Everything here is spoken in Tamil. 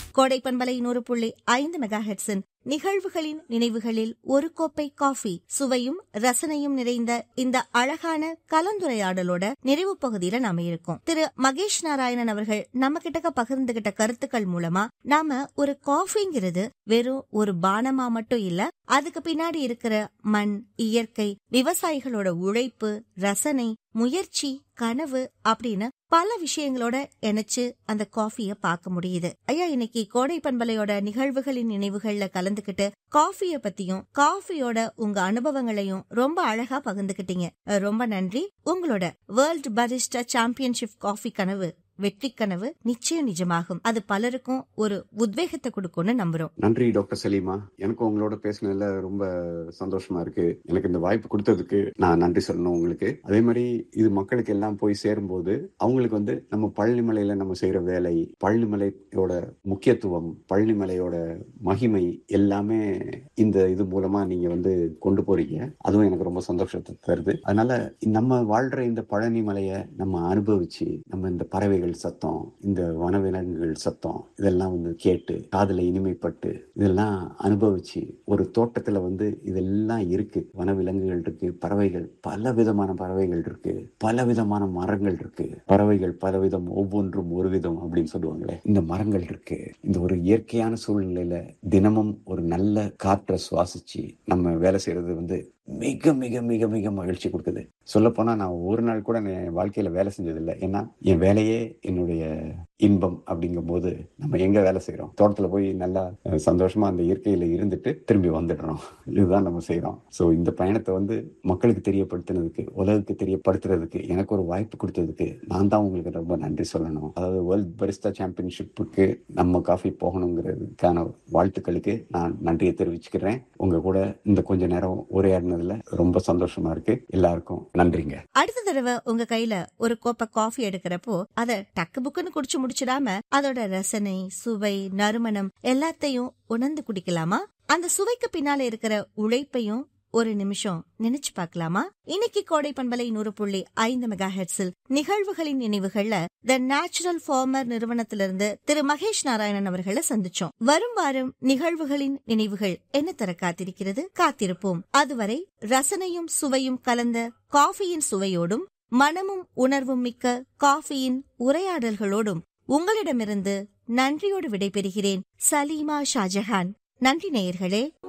கோடை பண்பலை நூறு புள்ளி ஐந்து மெகா ஹெட்ஸின் நிகழ்வுகளின் நினைவுகளில் ஒரு கோப்பை காஃபி சுவையும் ரசனையும் நிறைந்த இந்த அழகான கலந்துரையாடலோட நிறைவு பகுதியில நாம இருக்கோம் திரு மகேஷ் நாராயணன் அவர்கள் நம்ம கிட்ட பகிர்ந்துகிட்ட கருத்துக்கள் மூலமா நாம ஒரு காஃபிங்கிறது வெறும் ஒரு பானமா மட்டும் இல்ல அதுக்கு பின்னாடி இருக்கிற மண் இயற்கை விவசாயிகளோட உழைப்பு ரசனை முயற்சி கனவு அப்படின்னு பல விஷயங்களோட இணைச்சு அந்த காஃபிய பார்க்க முடியுது ஐயா இன்னைக்கு கோடை பண்பலையோட நிகழ்வுகளின் நினைவுகள்ல கலந்துகிட்டு காஃபிய பத்தியும் காஃபியோட உங்க அனுபவங்களையும் ரொம்ப அழகா பகிர்ந்துகிட்டீங்க அஹ் ரொம்ப நன்றி உங்களோட வேர்ல்ட் பரிஸ்டா சாம்பியன்ஷிப் காஃபி கனவு வெற்றி கனவு நிச்சயம் நிஜமாகும் அது பலருக்கும் ஒரு உத்வேகத்தை கொடுக்கும்னு நம்புறோம் நன்றி டாக்டர் சலீமா எனக்கும் உங்களோட பேசினதுல ரொம்ப சந்தோஷமா இருக்கு எனக்கு இந்த வாய்ப்பு கொடுத்ததுக்கு நான் நன்றி சொல்லணும் உங்களுக்கு அதே மாதிரி இது மக்களுக்கு எல்லாம் போய் சேரும்போது அவங்களுக்கு வந்து நம்ம பழனிமலையில நம்ம செய்யற வேலை பழனிமலையோட முக்கியத்துவம் பழனிமலையோட மகிமை எல்லாமே இந்த இது மூலமா நீங்க வந்து கொண்டு போறீங்க அதுவும் எனக்கு ரொம்ப சந்தோஷத்தை தருது அதனால நம்ம வாழ்ற இந்த பழனி மலையை நம்ம அனுபவிச்சு நம்ம இந்த பறவைகள் சத்தம் இந்த வனவிலங்குகள் சத்தம் இதெல்லாம் வந்து கேட்டு காதுல இனிமைப்பட்டு இதெல்லாம் அனுபவிச்சு ஒரு தோட்டத்துல வந்து இதெல்லாம் இருக்கு வனவிலங்குகள் இருக்கு பறவைகள் பல விதமான பறவைகள் இருக்கு பல விதமான மரங்கள் இருக்கு பறவைகள் பலவிதம் ஒவ்வொன்றும் ஒரு விதம் அப்படின்னு சொல்லுவாங்களே இந்த மரங்கள் இருக்கு இந்த ஒரு இயற்கையான சூழ்நிலையில தினமும் ஒரு நல்ல காற்றை சுவாசிச்சு நம்ம வேலை செய்யறது வந்து மிக மிக மிக மிக மகிழ்ச்சி கொடுக்குது சொல்ல போனா நான் ஒரு நாள் கூட நான் என் வாழ்க்கையில வேலை செஞ்சதில்லை ஏன்னா என் வேலையே என்னுடைய இன்பம் அப்படிங்கும் போது நம்ம எங்க வேலை செய்யறோம் தோட்டத்துல போய் நல்லா அஹ், சந்தோஷமா அந்த இயற்கையில இருந்துட்டு திரும்பி வந்துடுறோம் இதுதான் நம்ம செய்யறோம் சோ இந்த பயணத்தை வந்து மக்களுக்கு தெரியப்படுத்தினதுக்கு உலகுக்கு தெரியப்படுத்துறதுக்கு எனக்கு ஒரு வாய்ப்பு கொடுத்ததுக்கு நான் தான் உங்களுக்கு ரொம்ப நன்றி சொல்லணும் அதாவது வேர்ல்ட் பரிஸ்தா சாம்பியன்ஷிப்புக்கு நம்ம காஃபி போகணுங்கிறதுக்கான வாழ்த்துக்களுக்கு நான் நன்றியை தெரிவிச்சுக்கிறேன் உங்க கூட இந்த கொஞ்ச நேரம் உரையாடினதுல ரொம்ப சந்தோஷமா இருக்கு எல்லாருக்கும் நன்றிங்க அடுத்த தடவை உங்க கையில ஒரு கோப்பை காஃபி எடுக்கிறப்போ அத டக்கு புக்குன்னு குடிச்சு முடிச்சிடாம அதோட ரசனை சுவை நறுமணம் எல்லாத்தையும் உணர்ந்து குடிக்கலாமா அந்த சுவைக்கு பின்னால இருக்கிற உழைப்பையும் ஒரு நிமிஷம் நினைச்சு பார்க்கலாமா இன்னைக்கு கோடை பண்பலை நூறு புள்ளி ஐந்து மெகா ஹெட்ஸில் நிகழ்வுகளின் நினைவுகள்ல த நேச்சுரல் ஃபார்மர் நிறுவனத்திலிருந்து திரு மகேஷ் நாராயணன் அவர்களை சந்திச்சோம் வரும் வாரம் நிகழ்வுகளின் நினைவுகள் என்ன தர காத்திருக்கிறது காத்திருப்போம் அதுவரை ரசனையும் சுவையும் கலந்த காஃபியின் சுவையோடும் மனமும் உணர்வும் மிக்க காஃபியின் உரையாடல்களோடும் உங்களிடமிருந்து நன்றியோடு விடைபெறுகிறேன் சலீமா ஷாஜஹான் நன்றி நேயர்களே